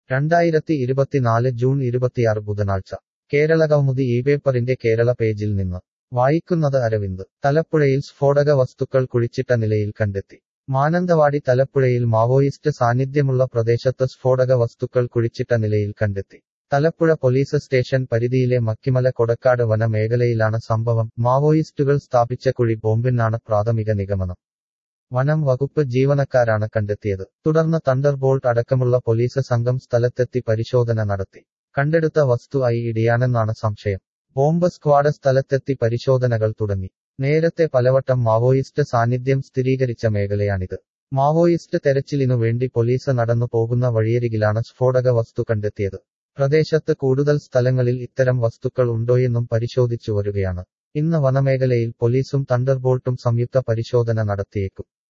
രണ്ടായിരത്തി ഇരുപത്തിനാല് ജൂൺ ഇരുപത്തിയാറ് ബുധനാഴ്ച കേരള കൗമുദി ഈ പേപ്പറിന്റെ കേരള പേജിൽ നിന്ന് വായിക്കുന്നത് അരവിന്ദ് തലപ്പുഴയിൽ സ്ഫോടക വസ്തുക്കൾ കുഴിച്ചിട്ട നിലയിൽ കണ്ടെത്തി മാനന്തവാടി തലപ്പുഴയിൽ മാവോയിസ്റ്റ് സാന്നിധ്യമുള്ള പ്രദേശത്ത് സ്ഫോടക വസ്തുക്കൾ കുഴിച്ചിട്ട നിലയിൽ കണ്ടെത്തി തലപ്പുഴ പോലീസ് സ്റ്റേഷൻ പരിധിയിലെ മക്കിമല കൊടക്കാട് വന മേഖലയിലാണ് സംഭവം മാവോയിസ്റ്റുകൾ സ്ഥാപിച്ച കുഴി ബോംബിനാണ് പ്രാഥമിക നിഗമനം വനം വകുപ്പ് ജീവനക്കാരാണ് കണ്ടെത്തിയത് തുടർന്ന് തണ്ടർബോൾട്ട് അടക്കമുള്ള പോലീസ് സംഘം സ്ഥലത്തെത്തി പരിശോധന നടത്തി കണ്ടെടുത്ത വസ്തു ഐ ഇടിയാണെന്നാണ് സംശയം ബോംബ് സ്ക്വാഡ് സ്ഥലത്തെത്തി പരിശോധനകൾ തുടങ്ങി നേരത്തെ പലവട്ടം മാവോയിസ്റ്റ് സാന്നിധ്യം സ്ഥിരീകരിച്ച മേഖലയാണിത് മാവോയിസ്റ്റ് തെരച്ചിലിനു വേണ്ടി പോലീസ് നടന്നു പോകുന്ന വഴിയരികിലാണ് സ്ഫോടക വസ്തു കണ്ടെത്തിയത് പ്രദേശത്ത് കൂടുതൽ സ്ഥലങ്ങളിൽ ഇത്തരം വസ്തുക്കൾ ഉണ്ടോയെന്നും പരിശോധിച്ചു വരികയാണ് ഇന്ന് വനമേഖലയിൽ പോലീസും തണ്ടർബോൾട്ടും സംയുക്ത പരിശോധന നടത്തിയേക്കും